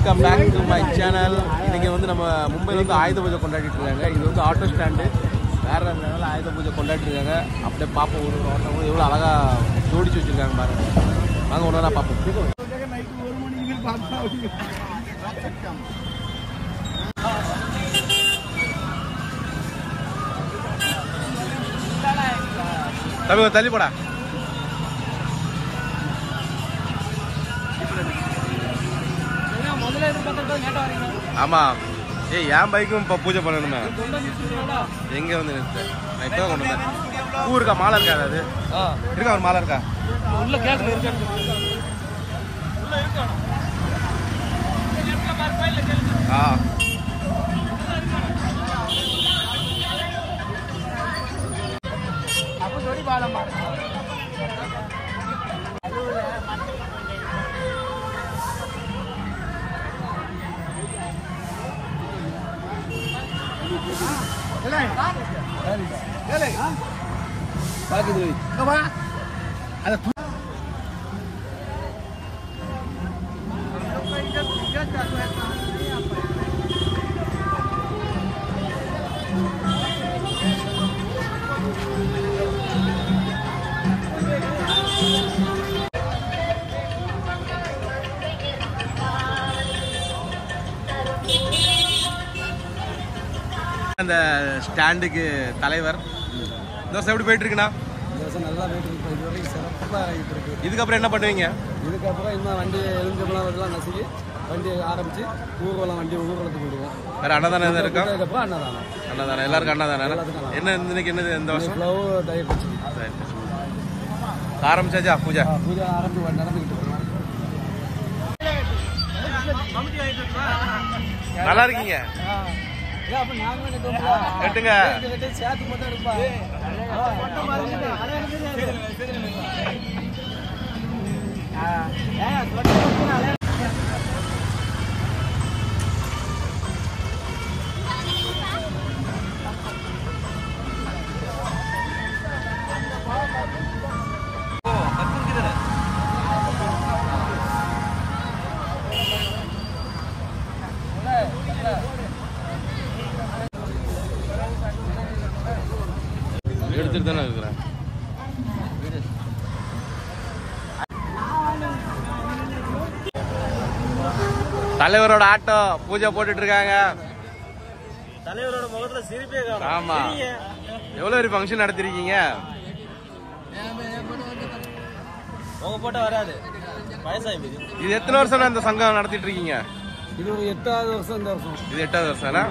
Welcome back to my channel இன்னைக்கு வந்து நம்ம மும்பையில் வந்து ஆயுத பூஜை கொண்டாடிட்டு இருக்காங்க இது வந்து ஆட்டோ ஸ்டாண்டு வேற லெவலில் ஆயுத பூஜை கொண்டாடிட்டு இருக்காங்க அப்படியே பார்ப்போம் ஒரு ஒரு ஆட்டோ எவ்வளோ அழகா ஜோடிச்சு வச்சிருக்காங்க பாருங்க வாங்க ஒன்று ஒன்றா பார்ப்போம் தம்பி கொஞ்சம் தள்ளி போடா ஆமா ஏய் என் பைக்கும் இப்போ பூஜை பண்ணணுமே எங்க வந்து நிறுத்த நான் இப்போ கொண்டு வந்தேன் பூ இருக்கா மாலை இருக்கா அது இருக்கா ஒரு மாலை இருக்கா உள்ள கேஸ்ல இருக்கு ஆ அப்ப ஜோடி பாலமா அந்த ஸ்டாண்டுக்கு தலைவர் இந்த வருஷம் எப்படி போயிட்டு இருக்குண்ணா இந்த வருஷம் நல்லா போயிட்டு இருக்கு இது வரைக்கும் சிறப்பாக ஆகிட்டு இருக்கு இதுக்கப்புறம் என்ன பண்ணுவீங்க இதுக்கப்புறம் இன்னும் வண்டி எலும்புலாம் இதெல்லாம் நசுக்கி வண்டி ஆரம்பிச்சு ஊர்வலம் வண்டி ஊர்வலத்துக்கு விடுவோம் வேற அன்னதானம் எதுவும் இருக்கா அதுக்கப்புறம் அன்னதானம் அன்னதானம் எல்லாருக்கும் அன்னதானம் எல்லாத்துக்கும் என்ன இன்னைக்கு என்னது இந்த வருஷம் ஃப்ளவ் டயட் வச்சு சரி. ஆரம்பிச்சாச்சா பூஜை பூஜை ஆரம்பி நடந்துக்கிட்டு இருக்கோம் நல்லா இருக்கீங்க ஏன் அப்ப நாங்களும் நினைக்கிறோம்ல? கட்டுங்க ரெண்டு கட்டு சேர்த்து மட்டும் இருப்பா எடுத்துட்டு தானே இருக்கிறேன் தலைவரோட ஆட்டோ பூஜை போட்டுட்டு இருக்காங்க தலைவரோட முகத்துல சிரிப்பே காணும் ஆமா எவ்வளவு ஒரு ஃபங்க்ஷன் நடத்திருக்கீங்க உங்க போட்டோ வராது வயசாகி போகுது இது எத்தனை வருஷம் இந்த சங்கம் நடத்திட்டு இருக்கீங்க இது ஒரு எட்டாவது வருஷம் இந்த வருஷம் இது எட்டாவது வருஷம்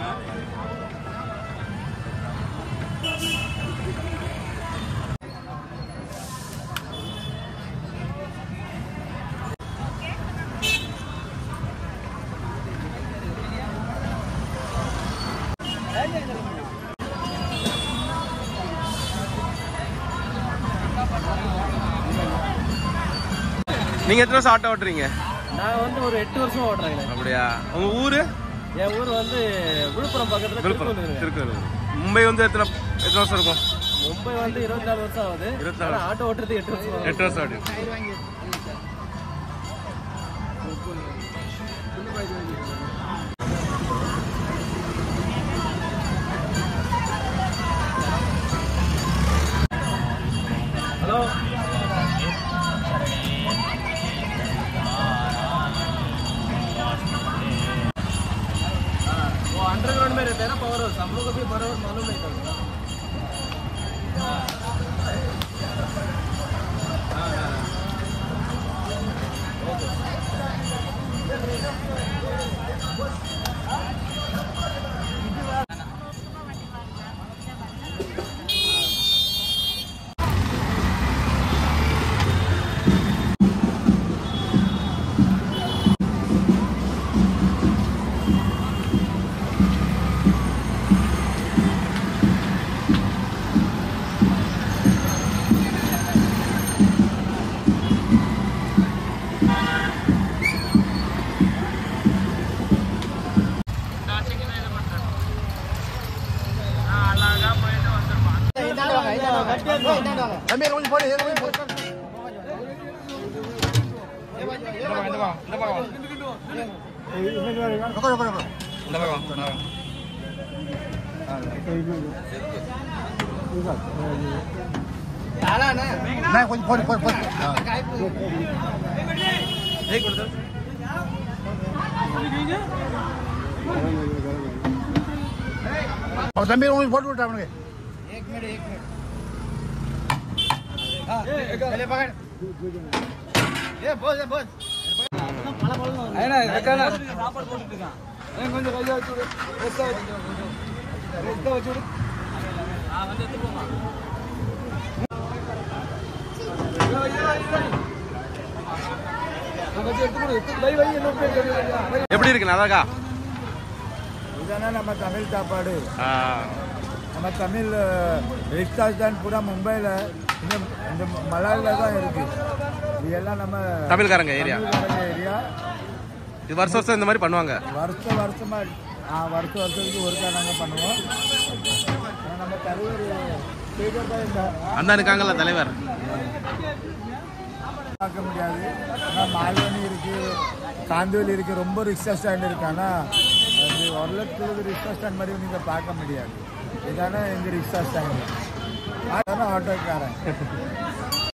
நீங்க எத்தனை வருஷம் ஆட்டோ ஓட்டுறீங்க நான் வந்து ஒரு எட்டு வருஷம் ஓட்டுறேங்க அப்படியா உங்க ஊரு என் ஊர் வந்து விழுப்புரம் பக்கத்துல விழுப்புரம் திருப்பூர் திருக்கூர் மும்பை வந்து எத்தனை எத்தனை வருஷம் இருக்கும் மும்பை வந்து இருபத்தி நாலு வருஷம் ஆகுது இருபத்தி நாலு. ஆனா ஆட்டோ ஓட்டுறது எட்டு வருஷம் ஆகுது. எட்டு வருஷம் ஆகுது ஹலோ वो अंडरग्राउंड में रहते हैं ना पावर हाउस हम लोग को भी पावर हाउस मालूम नहीं था கொஞ்சம் போடு போடு போடு ஆ. அவன் தம்பி உங்களுக்கு போட்டு விட்டா அவனுக்கு అయినా ఎక్కడ కొంచెం రైలు చూడు రెస్ట్ చూడు రెస్ట్ చూడు எப்படி இருக்கு நல்லா இருக்கா இதெல்லாம் நம்ம தமிழ் சாப்பாடு நம்ம தமிழ் ரிக்ஷா ஸ்டாண்ட் பூரா மும்பையில் இந்த இந்த மலாலில் தான் இருக்கு இது எல்லாம் நம்ம தமிழ்காரங்க ஏரியா ஏரியா இது வருஷம் வருஷம் இந்த மாதிரி பண்ணுவாங்க வருஷம் வருஷமா ஆ வருஷம் வருஷத்துக்கு ஒருக்கா நாங்கள் பண்ணுவோம் ஆனா நம்ம தலைவர் ஸ்பீக்கர் தான் இந்த அந்த இருக்காங்கல்ல தலைவர் பார்க்க முடியாது ஆனால் மால்வனி இருக்கு காந்தூல் இருக்கு ரொம்ப ரிக்ஷா ஸ்டாண்ட் இருக்கு ஆனால் அது ஒரு லட்சத்துக்கு ரிக்ஷா ஸ்டாண்ட் மாதிரி நீங்கள் பார்க்க முடியாது இதானே எங்கள் ரிக்ஷா ஸ்டாண்டு அதானே ஆட்டோக்காரன்